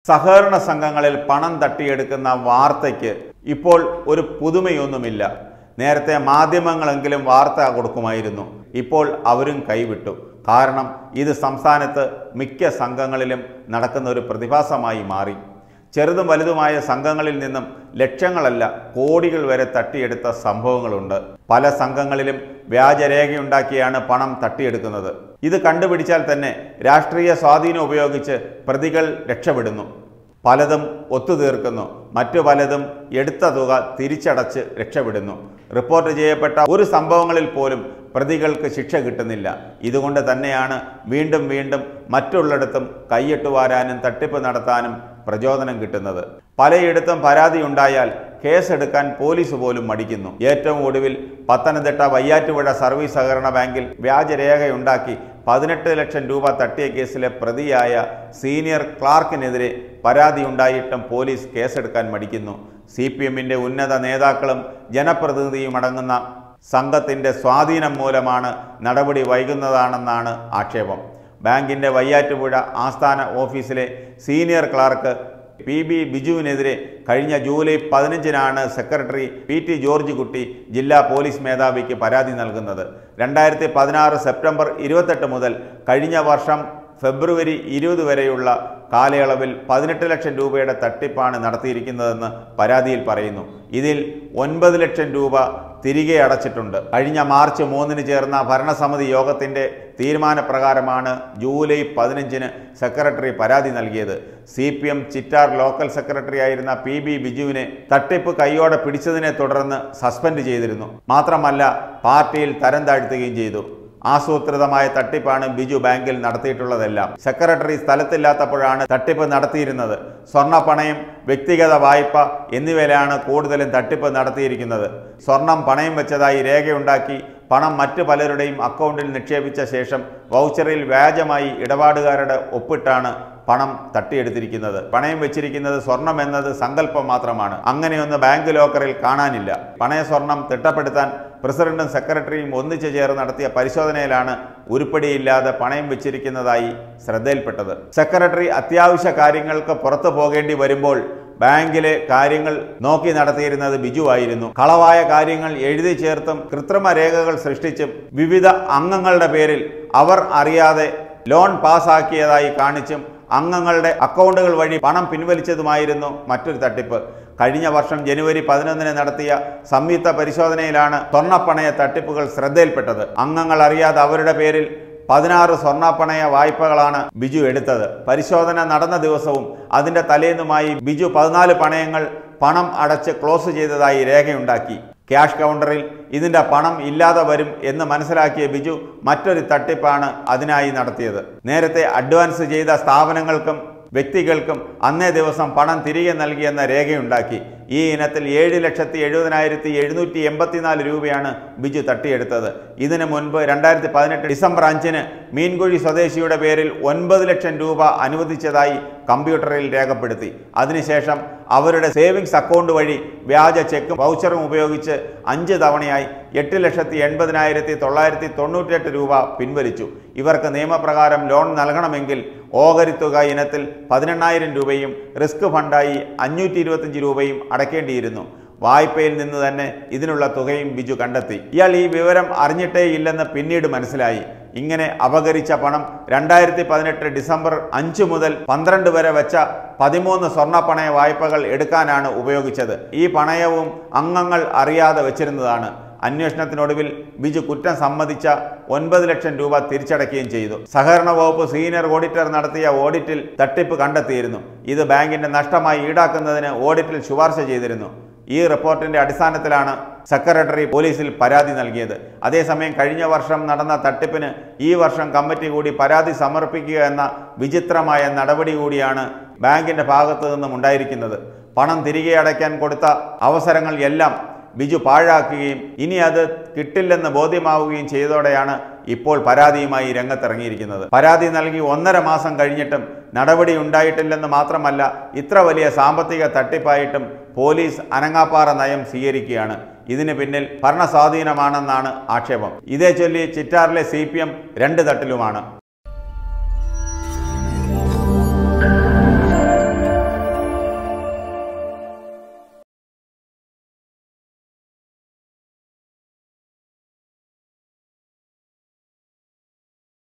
സഹകരണ സംഘങ്ങളിൽ പണം തട്ടിയെടുക്കുന്ന വാർത്തയ്ക്ക് ഇപ്പോൾ ഒരു പുതുമയൊന്നുമില്ല നേരത്തെ മാധ്യമങ്ങളെങ്കിലും വാർത്ത കൊടുക്കുമായിരുന്നു ഇപ്പോൾ അവരും കൈവിട്ടു കാരണം ഇത് സംസ്ഥാനത്ത് മിക്ക സംഘങ്ങളിലും നടക്കുന്ന ഒരു പ്രതിഭാസമായി മാറി ചെറുതും വലുതുമായ സംഘങ്ങളിൽ നിന്നും ലക്ഷങ്ങളല്ല കോടികൾ വരെ തട്ടിയെടുത്ത സംഭവങ്ങളുണ്ട് പല സംഘങ്ങളിലും വ്യാജരേഖയുണ്ടാക്കിയാണ് പണം തട്ടിയെടുക്കുന്നത് ഇത് കണ്ടുപിടിച്ചാൽ തന്നെ രാഷ്ട്രീയ സ്വാധീനം ഉപയോഗിച്ച് പ്രതികൾ രക്ഷപ്പെടുന്നു പലതും ഒത്തുതീർക്കുന്നു മറ്റു പലതും എടുത്ത തുക തിരിച്ചടച്ച് രക്ഷപ്പെടുന്നു റിപ്പോർട്ട് ചെയ്യപ്പെട്ട ഒരു സംഭവങ്ങളിൽ പോലും പ്രതികൾക്ക് ശിക്ഷ കിട്ടുന്നില്ല ഇതുകൊണ്ട് തന്നെയാണ് വീണ്ടും വീണ്ടും മറ്റുള്ളിടത്തും കൈയിട്ട് വാരാനും തട്ടിപ്പ് നടത്താനും പ്രചോദനം കിട്ടുന്നത് പലയിടത്തും പരാതി ഉണ്ടായാൽ കേസെടുക്കാൻ പോലീസ് പോലും മടിക്കുന്നു ഏറ്റവും ഒടുവിൽ പത്തനംതിട്ട വയ്യാറ്റുപുഴ സർവീസ് സഹകരണ ബാങ്കിൽ വ്യാജരേഖയുണ്ടാക്കി പതിനെട്ട് ലക്ഷം രൂപ തട്ടിയ കേസിലെ പ്രതിയായ സീനിയർ ക്ലാർക്കിനെതിരെ പരാതിയുണ്ടായിട്ടും പോലീസ് കേസെടുക്കാൻ മടിക്കുന്നു സി പി എമ്മിൻ്റെ ഉന്നത നേതാക്കളും ജനപ്രതിനിധിയും അടങ്ങുന്ന സംഘത്തിൻ്റെ സ്വാധീനം മൂലമാണ് നടപടി വൈകുന്നതാണെന്നാണ് ആക്ഷേപം ബാങ്കിൻ്റെ വയ്യാറ്റുപുഴ ആസ്ഥാന ഓഫീസിലെ സീനിയർ ക്ലാർക്ക് പി ബി ബിജുവിനെതിരെ കഴിഞ്ഞ ജൂലൈ പതിനഞ്ചിനാണ് സെക്രട്ടറി പി ടി ജോർജ് കുട്ടി ജില്ലാ പോലീസ് മേധാവിക്ക് പരാതി നൽകുന്നത് രണ്ടായിരത്തി പതിനാറ് സെപ്റ്റംബർ ഇരുപത്തെട്ട് മുതൽ കഴിഞ്ഞ വർഷം ഫെബ്രുവരി ഇരുപത് വരെയുള്ള കാലയളവിൽ പതിനെട്ട് ലക്ഷം രൂപയുടെ തട്ടിപ്പാണ് നടത്തിയിരിക്കുന്നതെന്ന് പരാതിയിൽ പറയുന്നു ഇതിൽ ഒൻപത് ലക്ഷം രൂപ തിരികെ അടച്ചിട്ടുണ്ട് കഴിഞ്ഞ മാർച്ച് മൂന്നിന് ചേർന്ന ഭരണസമിതി യോഗത്തിന്റെ തീരുമാനപ്രകാരമാണ് ജൂലൈ പതിനഞ്ചിന് സെക്രട്ടറി പരാതി നൽകിയത് C P M Chittar local secretary ആയിരുന്ന പി ബി ബിജുവിനെ തട്ടിപ്പ് കൈയോടെ പിടിച്ചതിനെ തുടർന്ന് സസ്പെൻഡ് ചെയ്തിരുന്നു മാത്രമല്ല പാർട്ടിയിൽ തരം താഴ്ത്തുകയും ചെയ്തു ആസൂത്രിതമായ തട്ടിപ്പാണ് ബിജു ബാങ്കിൽ നടത്തിയിട്ടുള്ളതെല്ലാം സെക്രട്ടറി സ്ഥലത്തില്ലാത്തപ്പോഴാണ് തട്ടിപ്പ് നടത്തിയിരുന്നത് സ്വർണ്ണ പണയം വ്യക്തിഗത വായ്പ എന്നിവയിലാണ് കൂടുതലും തട്ടിപ്പ് നടത്തിയിരിക്കുന്നത് സ്വർണം പണയം വെച്ചതായി രേഖയുണ്ടാക്കി പണം മറ്റു പലരുടെയും അക്കൗണ്ടിൽ നിക്ഷേപിച്ച ശേഷം വൗച്ചറിൽ വ്യാജമായി ഇടപാടുകാരുടെ ഒപ്പിട്ടാണ് പണം തട്ടിയെടുത്തിരിക്കുന്നത് പണയം വെച്ചിരിക്കുന്നത് സ്വർണം എന്നത് സങ്കല്പം മാത്രമാണ് അങ്ങനെയൊന്ന് ബാങ്ക് ലോക്കറിൽ കാണാനില്ല പണയ സ്വർണം തിട്ടപ്പെടുത്താൻ പ്രസിഡന്റും സെക്രട്ടറിയും ഒന്നിച്ചു ചേർന്ന് നടത്തിയ പരിശോധനയിലാണ് ഉരുപ്പടിയില്ലാതെ പണയം വെച്ചിരിക്കുന്നതായി ശ്രദ്ധയിൽപ്പെട്ടത് സെക്രട്ടറി അത്യാവശ്യ കാര്യങ്ങൾക്ക് പുറത്തു പോകേണ്ടി വരുമ്പോൾ ബാങ്കിലെ കാര്യങ്ങൾ നോക്കി നടത്തിയിരുന്നത് ബിജു ആയിരുന്നു കളവായ കാര്യങ്ങൾ എഴുതി ചേർത്തും കൃത്രിമ രേഖകൾ സൃഷ്ടിച്ചും വിവിധ അംഗങ്ങളുടെ പേരിൽ അവർ അറിയാതെ ലോൺ പാസാക്കിയതായി കാണിച്ചും അംഗങ്ങളുടെ അക്കൗണ്ടുകൾ വഴി പണം പിൻവലിച്ചതുമായിരുന്നു മറ്റൊരു തട്ടിപ്പ് കഴിഞ്ഞ വർഷം ജനുവരി പതിനൊന്നിന് നടത്തിയ സംയുക്ത പരിശോധനയിലാണ് സ്വർണ്ണപ്പണയ തട്ടിപ്പുകൾ ശ്രദ്ധയിൽപ്പെട്ടത് അംഗങ്ങൾ അറിയാതെ അവരുടെ പേരിൽ പതിനാറ് സ്വർണ്ണപ്പണയ വായ്പകളാണ് ബിജു എടുത്തത് പരിശോധന നടന്ന ദിവസവും അതിന്റെ തലേന്നുമായി ബിജു പതിനാല് പണയങ്ങൾ പണം അടച്ച് ക്ലോസ് ചെയ്തതായി രേഖയുണ്ടാക്കി ക്യാഷ് കൗണ്ടറിൽ ഇതിന്റെ പണം ഇല്ലാതെ വരും എന്ന് മനസ്സിലാക്കിയ ബിജു മറ്റൊരു തട്ടിപ്പാണ് അതിനായി നടത്തിയത് നേരത്തെ അഡ്വാൻസ് ചെയ്ത സ്ഥാപനങ്ങൾക്കും വ്യക്തികൾക്കും അന്നേ ദിവസം പണം തിരികെ നൽകിയെന്ന രേഖയുണ്ടാക്കി ഈ ഇനത്തിൽ ഏഴ് ലക്ഷത്തി എഴുപതിനായിരത്തി എഴുന്നൂറ്റി എൺപത്തിനാല് രൂപയാണ് ബിജു തട്ടിയെടുത്തത് ഇതിനു മുൻപ് രണ്ടായിരത്തി പതിനെട്ട് ഡിസംബർ അഞ്ചിന് മീൻകുഴി സ്വദേശിയുടെ പേരിൽ ഒൻപത് ലക്ഷം രൂപ അനുവദിച്ചതായി കമ്പ്യൂട്ടറിൽ രേഖപ്പെടുത്തി അതിനുശേഷം അവരുടെ സേവിങ്സ് അക്കൗണ്ട് വഴി വ്യാജ ചെക്കും വൗച്ചറും ഉപയോഗിച്ച് അഞ്ച് തവണയായി എട്ട് ലക്ഷത്തി എൺപതിനായിരത്തി തൊള്ളായിരത്തി തൊണ്ണൂറ്റെട്ട് രൂപ പിൻവലിച്ചു ഇവർക്ക് നിയമപ്രകാരം ലോൺ നൽകണമെങ്കിൽ ഓഹരി തുക ഇനത്തിൽ പതിനെണ്ണായിരം രൂപയും റിസ്ക് ഫണ്ടായി അഞ്ഞൂറ്റി ഇരുപത്തഞ്ച് രൂപയും അടയ്ക്കേണ്ടിയിരുന്നു വായ്പയിൽ നിന്ന് തന്നെ ഇതിനുള്ള തുകയും ബിജു കണ്ടെത്തി ഇയാൾ ഈ വിവരം അറിഞ്ഞിട്ടേ ഇല്ലെന്ന് പിന്നീട് മനസ്സിലായി ഇങ്ങനെ അപകരിച്ച പണം രണ്ടായിരത്തി പതിനെട്ട് ഡിസംബർ അഞ്ച് മുതൽ പന്ത്രണ്ട് വരെ വെച്ച പതിമൂന്ന് സ്വർണ്ണ പണയ വായ്പകൾ എടുക്കാനാണ് ഉപയോഗിച്ചത് ഈ പണയവും അംഗങ്ങൾ അറിയാതെ വെച്ചിരുന്നതാണ് അന്വേഷണത്തിനൊടുവിൽ ബിജു കുറ്റം സമ്മതിച്ച ഒൻപത് ലക്ഷം രൂപ തിരിച്ചടയ്ക്കുകയും ചെയ്തു സഹകരണ വകുപ്പ് സീനിയർ ഓഡിറ്റർ നടത്തിയ ഓഡിറ്റിൽ തട്ടിപ്പ് കണ്ടെത്തിയിരുന്നു ഇത് ബാങ്കിന്റെ നഷ്ടമായി ഈടാക്കുന്നതിന് ഓഡിറ്റിൽ ശുപാർശ ചെയ്തിരുന്നു ഈ റിപ്പോർട്ടിന്റെ അടിസ്ഥാനത്തിലാണ് സെക്രട്ടറി പോലീസിൽ പരാതി നൽകിയത് അതേസമയം കഴിഞ്ഞ വർഷം നടന്ന തട്ടിപ്പിന് ഈ വർഷം കമ്മിറ്റി കൂടി പരാതി സമർപ്പിക്കുക എന്ന വിചിത്രമായ നടപടി കൂടിയാണ് ബാങ്കിന്റെ ഭാഗത്തു നിന്നും ഉണ്ടായിരിക്കുന്നത് പണം തിരികെ അടയ്ക്കാൻ കൊടുത്ത അവസരങ്ങൾ എല്ലാം ബിജു പാഴാക്കുകയും ഇനി അത് കിട്ടില്ലെന്ന് ബോധ്യമാവുകയും ചെയ്തതോടെയാണ് ഇപ്പോൾ പരാതിയുമായി രംഗത്തിറങ്ങിയിരിക്കുന്നത് പരാതി നൽകി ഒന്നര മാസം കഴിഞ്ഞിട്ടും നടപടി ഉണ്ടായിട്ടില്ലെന്ന് മാത്രമല്ല ഇത്ര വലിയ സാമ്പത്തിക തട്ടിപ്പായിട്ടും പോലീസ് അനങ്ങാപ്പാറ നയം സ്വീകരിക്കുകയാണ് ഇതിന് പിന്നിൽ ഭരണസ്വാധീനമാണെന്നാണ് ആക്ഷേപം ഇതേ ചൊല്ലി ചിറ്റാറിലെ സി രണ്ട് തട്ടിലുമാണ്